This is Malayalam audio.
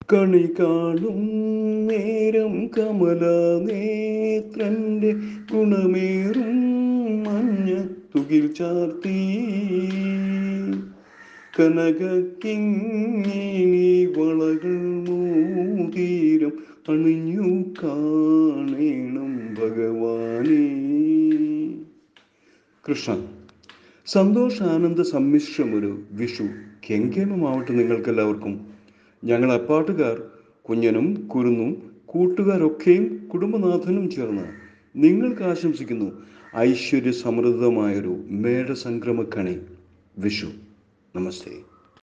കണി കാണും നേരം കമല നേത്രന്റെ ഗുണമേറും മഞ്ഞ തുകിൽ ചാർത്തി കനകിങ്ങിനി വളകൾ മോതീരം അണിഞ്ഞു കാണേണം ഭഗവാനേ കൃഷ്ണ സന്തോഷാനന്ദ സമ്മിശ്രമൊരു വിഷു കെങ്കേമമാവട്ടെ നിങ്ങൾക്കെല്ലാവർക്കും ഞങ്ങൾ അപ്പാട്ടുകാർ കുഞ്ഞനും കുരുന്നും കൂട്ടുകാരൊക്കെയും കുടുംബനാഥനും ചേർന്ന് നിങ്ങൾക്ക് ആശംസിക്കുന്നു ഐശ്വര്യ സമൃദ്ധമായൊരു മേട സംക്രമക്കണി വിഷു നമസ്തേ